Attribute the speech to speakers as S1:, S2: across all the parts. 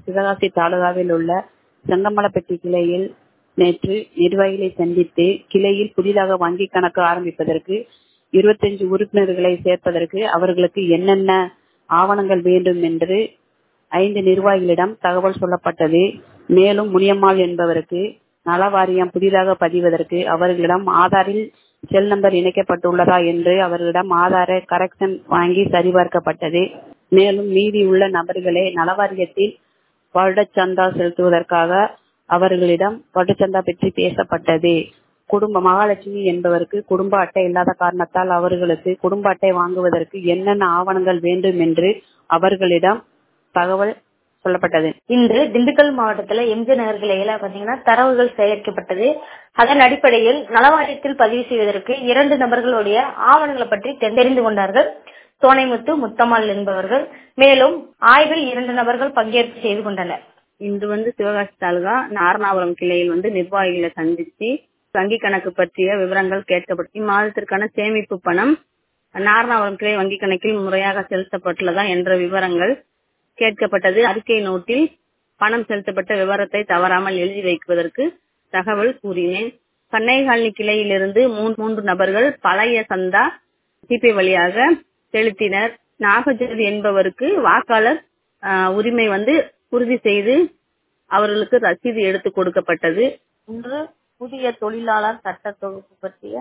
S1: சிவகாசி தாலுகாவில் உள்ள செங்கமலப்பட்டி கிளையில் நேற்று நிர்வாகிகளை சந்தித்து கிளையில் புதிதாக வங்கி கணக்கு ஆரம்பிப்பதற்கு இருபத்தஞ்சு உறுப்பினர்களை சேர்ப்பதற்கு அவர்களுக்கு என்னென்ன ஆவணங்கள் வேண்டும் என்று ஐந்து நிர்வாகிகளிடம் தகவல் சொல்லப்பட்டது மேலும் முனியம்மாள் என்பவருக்கு நல வாரியம் புதிதாக பதிவதற்கு அவர்களிடம் ஆதாரில் செல் நம்பர் இணைக்கப்பட்டுள்ளதா என்று அவர்களிடம் ஆதார கரெக்ஷன் வாங்கி சரிபார்க்கப்பட்டது மேலும் மீதி உள்ள நபர்களே நலவாரியத்தில் வருடச்சந்தா செலுத்துவதற்காக அவர்களிடம் வருடச்சந்தா பற்றி பேசப்பட்டது குடும்ப மகாலட்சுமி என்பவருக்கு குடும்ப அட்டை இல்லாத காரணத்தால் அவர்களுக்கு குடும்ப அட்டை வாங்குவதற்கு என்னென்ன ஆவணங்கள் வேண்டும் என்று அவர்களிடம் தகவல் சொல்லப்பட்டது
S2: இன்று திண்டுக்கல் மாவட்டத்துல எம்ஜி நகர் கிளையில பாத்தீங்கன்னா தரவுகள் சேகரிக்கப்பட்டது அதன் அடிப்படையில் நலவாரியத்தில் பதிவு செய்வதற்கு இரண்டு நபர்களுடைய ஆவணங்களை பற்றி தெரிந்து கொண்டார்கள் சோனைமுத்து முத்தம்மாள் என்பவர்கள் மேலும் ஆய்வில் இரண்டு நபர்கள் பங்கேற்பு செய்து கொண்டனர்
S1: இன்று வந்து சிவகாசி தாலுகா நாரணாபுரம் கிளையில் வந்து நிர்வாகிகளை சந்தித்து வங்கி கணக்கு பற்றிய விவரங்கள் கேட்கப்பட்டு இம்மாதத்திற்கான சேமிப்பு பணம் நாரணாபுரம் கிளை வங்கி கணக்கில் முறையாக செலுத்தப்பட்டுள்ளதா என்ற விவரங்கள் கேட்கப்பட்டது அறிக்கை நோட்டில் பணம் செலுத்தப்பட்ட விவரத்தை தவறாமல் எழுதி வைப்பதற்கு தகவல் கூறினேன் பண்ணைகாலனி கிளையிலிருந்து மூன்று நபர்கள் பழைய சந்தா ஜிபே வழியாக செலுத்தினர் நாகஜோதி என்பவருக்கு வாக்காளர் உரிமை வந்து உறுதி செய்து அவர்களுக்கு ரசீது எடுத்து கொடுக்கப்பட்டது இன்று புதிய தொழிலாளர் சட்ட தொகுப்பு பற்றிய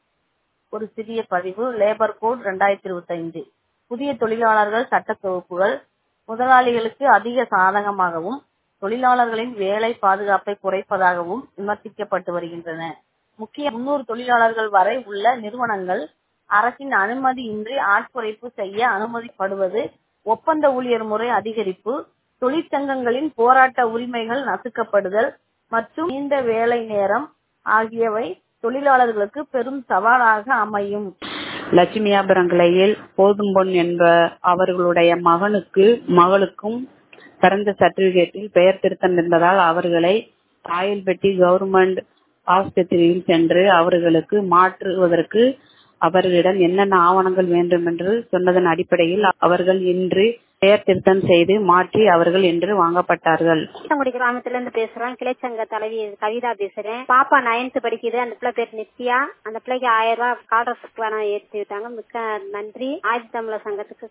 S1: ஒரு சிறிய பதிவு லேபர் கோட் இரண்டாயிரத்தி இருபத்தி ஐந்து புதிய தொழிலாளர்கள் சட்ட தொகுப்புகள் முதலாளிகளுக்கு அதிக சாதகமாகவும் தொழிலாளர்களின் வேலை பாதுகாப்பை குறைப்பதாகவும் விமர்சிக்கப்பட்டு வருகின்றன முக்கிய முன்னூறு தொழிலாளர்கள் வரை உள்ள நிறுவனங்கள் அரசின் அனுமதியின்றி ஆட்குறைப்பு செய்ய அனுமதிப்படுவது ஒப்பந்த ஊழியர் முறை அதிகரிப்பு தொழிற்சங்கங்களின் போராட்ட உரிமைகள் நசுக்கப்படுதல் மற்றும் நீண்ட வேலை நேரம் ஆகியவை தொழிலாளர்களுக்கு பெரும் சவாலாக அமையும் லட்சுமியாபுரம் கிளையில் போதும் பொன் என்ப அவர்களுடைய மகனுக்கு மகளுக்கும் பிறந்த சர்டிபிகேட்டில் பெயர் திருத்தம் இருந்ததால் அவர்களை ராயல்பட்டி கவர்மெண்ட் ஆஸ்பத்திரியில் சென்று அவர்களுக்கு மாற்றுவதற்கு அவர்களிடம் என்னென்ன ஆவணங்கள் வேண்டும் என்று சொன்னதன் அடிப்படையில் அவர்கள் இன்று பெயர் திருத்தம் செய்து மாற்றி அவர்கள் என்று வாங்கப்பட்டார்கள்
S3: குடி கிராமத்துல இருந்து பேசுறோம் கிளைச்சங்க தலைவி கவிதா பேசுறேன் பாப்பா நைன்த் படிக்குது அந்த பிள்ளை பேர் நித்யா அந்த பிள்ளைக்கு ஆயிரம் ரூபாய் ஸ்காலர்ஷிப் பணம் ஏற்றி விட்டாங்க மிக்க நன்றி ஆயுத தமிழர் சங்கத்துக்கு